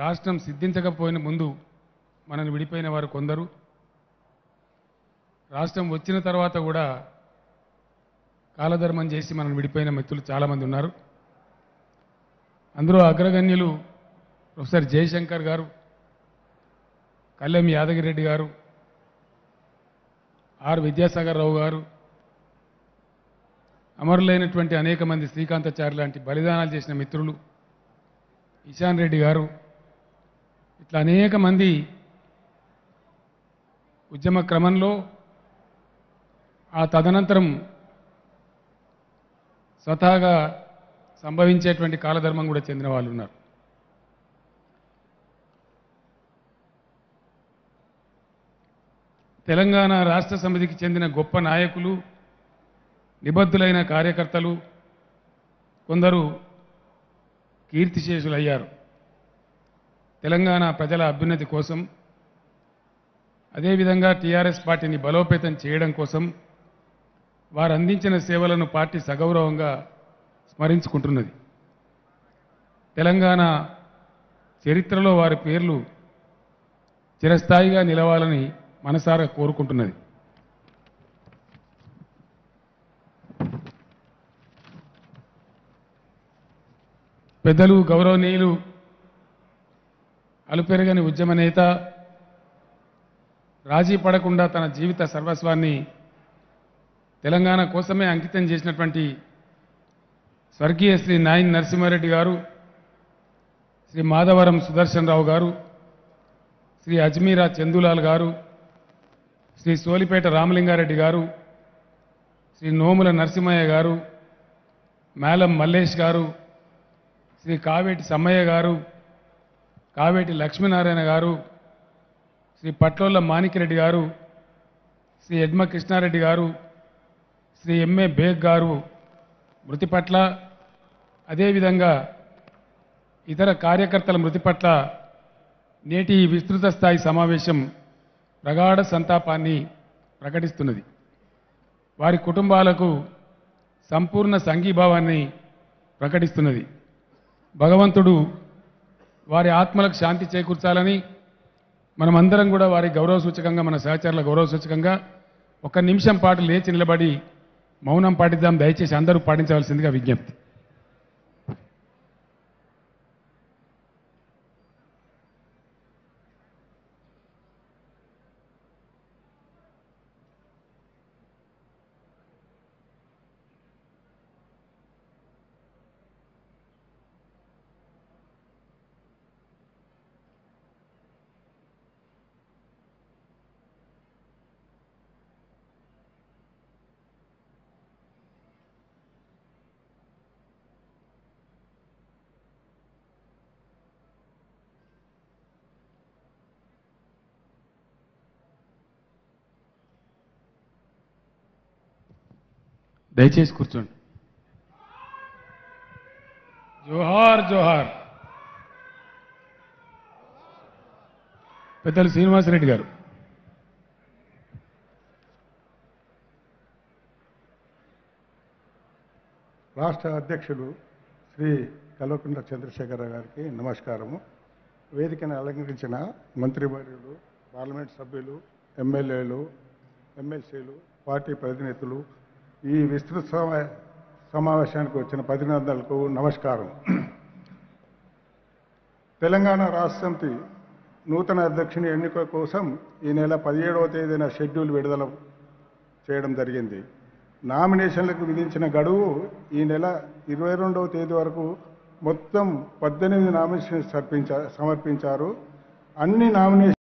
రాష్ట్రం సిద్ధించకపోయిన ముందు మనల్ని విడిపోయిన వారు కొందరు రాష్ట్రం వచ్చిన తర్వాత కూడా కాలధర్మం చేసి మనం విడిపోయిన మిత్రులు చాలామంది ఉన్నారు అందులో అగ్రగణ్యులు ప్రొఫెసర్ జయశంకర్ గారు కళ్యాణ్ యాదగిరెడ్డి గారు ఆర్ విద్యాసాగర్ రావు గారు అమరులైనటువంటి అనేక మంది శ్రీకాంతాచారి లాంటి బలిదానాలు చేసిన మిత్రులు ఇషాన్ రెడ్డి గారు ఇట్లా అనేక మంది ఉద్యమ క్రమంలో ఆ తదనంతరం స్వతహాగా సంభవించేటువంటి కాలధర్మం కూడా చెందిన వాళ్ళు ఉన్నారు తెలంగాణ రాష్ట్ర సమితికి చెందిన గొప్ప నాయకులు నిబద్ధులైన కార్యకర్తలు కొందరు కీర్తిశేషులయ్యారు తెలంగాణ ప్రజల అభ్యున్నతి కోసం అదేవిధంగా టీఆర్ఎస్ పార్టీని బలోపేతం చేయడం కోసం వారు అందించిన సేవలను పార్టీ సగౌరవంగా స్మరించుకుంటున్నది తెలంగాణ చరిత్రలో వారి పేర్లు చిరస్థాయిగా నిలవాలని మనసారా కోరుకుంటున్నది పెద్దలు గౌరవనీయులు అలుపెరగని ఉద్యమ నేత రాజీ పడకుండా తన జీవిత సర్వస్వాన్ని తెలంగాణ కోసమే అంకితం చేసినటువంటి స్వర్గీయ శ్రీ నాయన్ నరసింహారెడ్డి గారు శ్రీ మాధవరం సుదర్శన్ రావు గారు శ్రీ అజ్మీరా చందులాల్ గారు శ్రీ సోలిపేట రామలింగారెడ్డి గారు శ్రీ నోముల నరసింహయ్య గారు మేలం మల్లేష్ గారు శ్రీ కావేటి సమ్మయ్య గారు కావేటి లక్ష్మీనారాయణ గారు శ్రీ పట్లోళ్ళ మాణిక్యరెడ్డి గారు శ్రీ యడ్మ కృష్ణారెడ్డి గారు శ్రీ ఎంఏ బేగ్ గారు మృతి పట్ల అదేవిధంగా ఇతర కార్యకర్తల మృతి పట్ల నేటి ఈ విస్తృత స్థాయి సమావేశం ప్రగాఢ సంతాపాన్ని ప్రకటిస్తున్నది వారి కుటుంబాలకు సంపూర్ణ సంఘీభావాన్ని ప్రకటిస్తున్నది భగవంతుడు వారి ఆత్మలకు శాంతి చేకూర్చాలని మనమందరం కూడా వారి గౌరవ సూచకంగా మన సహచరుల గౌరవ సూచకంగా ఒక నిమిషం పాటు లేచి నిలబడి మౌనం పాటిద్దాం దయచేసి అందరూ పాటించవలసిందిగా విజ్ఞప్తి దయచేసి కూర్చోండి జోహార్ జోహార్ పెద్దలు శ్రీనివాసరెడ్డి గారు రాష్ట్ర అధ్యక్షులు శ్రీ కల్వకుంట్ల చంద్రశేఖర గారికి నమస్కారము వేదికను అలంకరించిన మంత్రివర్యులు పార్లమెంట్ సభ్యులు ఎమ్మెల్యేలు ఎమ్మెల్సీలు పార్టీ ప్రతినిధులు ఈ విస్తృత సమా- సమావేశానికి వచ్చిన ప్రతినిధులకు నమస్కారం తెలంగాణ రాష్ట్ర సమితి నూతన అధ్యక్షుని ఎన్నిక కోసం ఈ నెల పదిహేడవ తేదీన షెడ్యూల్ విడుదల చేయడం జరిగింది నామినేషన్లకు విధించిన గడువు ఈ నెల ఇరవై రెండవ తేదీ వరకు మొత్తం పద్దెనిమిది నామినేషన్స్ సమర్పించా సమర్పించారు అన్ని నామినేషన్